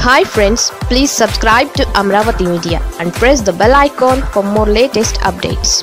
hi friends please subscribe to Amaravati media and press the bell icon for more latest updates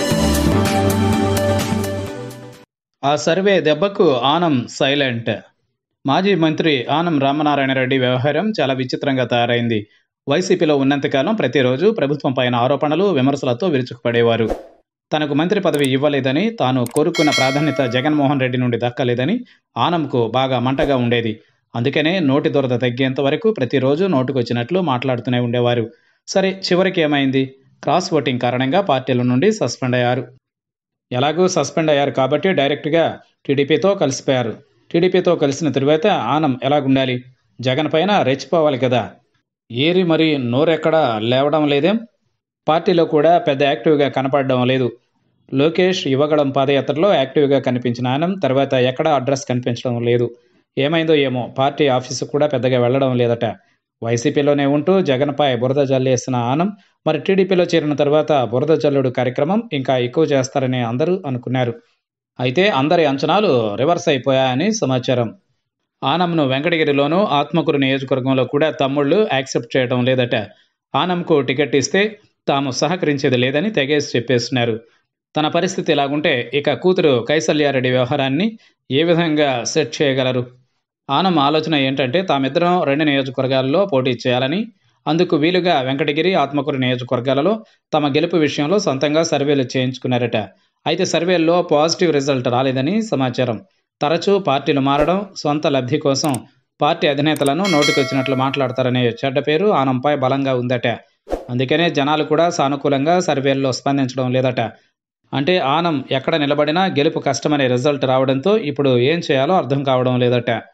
ఆ survey దెబ్బకు Anam silent మాజీ మంత్రి ఆనం రామనారాయణ రెడ్డి వ్యవహారం చాలా విచిత్రంగా తయారైంది వైసీపీలో ఉన్నంతకాలం ప్రతిరోజు ప్రభుత్వం పైన ఆరోపణలు విమర్శలతో విరుచుకుపడేవారు తనకు మంత్రి పదవి ఇవ్వలేదని తాను కోరుకున్న ప్రాధాన్యత జగన్మోహన్ రెడ్డి నుండి దక్కలేదని ఆనంకు బాగా మంటగా ఉండేది అందుకనే నోటి దురద తగ్గేంత వరకు ప్రతిరోజు నోటుకొచ్చినట్లు మాట్లాడుతూనే ఉండేవారు సరే చివరికి ఏమైంది క్రాస్ ఓటింగ్ కారణంగా పార్టీల నుండి సస్పెండ్ అయ్యారు ఎలాగూ సస్పెండ్ అయ్యారు కాబట్టి డైరెక్ట్గా టీడీపీతో కలిసిపోయారు టీడీపీతో కలిసిన తరువాత ఆనం ఎలాగుండాలి జగన్ పైన రెచ్చిపోవాలి కదా ఏరి మరి నోరెక్కడా లేవడం లేదేం పార్టీలో కూడా పెద్ద యాక్టివ్గా కనపడడం లేదు లోకేష్ యువగళం పాదయాత్రలో యాక్టివ్గా కనిపించిన ఆనం తర్వాత ఎక్కడా అడ్రస్ కనిపించడం లేదు ఏమైందో ఏమో పార్టీ ఆఫీసు కూడా పెద్దగా వెళ్ళడం లేదట వైసీపీలోనే ఉంటూ జగన్పై బురద జల్లేసిన ఆనం మరి టీడీపీలో చేరిన తర్వాత బురద జల్లుడు కార్యక్రమం ఇంకా ఎక్కువ చేస్తారని అందరూ అనుకున్నారు అయితే అందరి అంచనాలు రివర్స్ అయిపోయాయని సమాచారం ఆనంను వెంకటగిరిలోనూ ఆత్మకూరు నియోజకవర్గంలో కూడా తమ్ముళ్ళు యాక్సెప్ట్ చేయడం లేదట ఆనంకు టికెట్ ఇస్తే తాము సహకరించేది లేదని తెగేసి చెప్పేస్తున్నారు తన పరిస్థితి ఇలాగుంటే ఇక కూతురు కైసల్యారెడ్డి వ్యవహారాన్ని ఏ విధంగా సెట్ చేయగలరు ఆనం ఆలోచన ఏంటంటే తామిద్దరం రెండు నియోజకవర్గాల్లో పోటీ చేయాలని అందుకు వీలుగా వెంకటగిరి ఆత్మకూరు నియోజకవర్గాలలో తమ గెలుపు విషయంలో సొంతంగా సర్వేలు చేయించుకున్నారట అయితే సర్వేల్లో పాజిటివ్ రిజల్ట్ రాలేదని సమాచారం తరచూ పార్టీలు మారడం సొంత లబ్ధి కోసం పార్టీ అధినేతలను నోటికొచ్చినట్లు మాట్లాడతారనే చెడ్డ పేరు ఆనంపై బలంగా ఉందట అందుకనే జనాలు కూడా సానుకూలంగా సర్వేల్లో స్పందించడం లేదట అంటే ఆనం ఎక్కడ నిలబడినా గెలుపు కష్టమనే రిజల్ట్ రావడంతో ఇప్పుడు ఏం చేయాలో అర్థం కావడం లేదట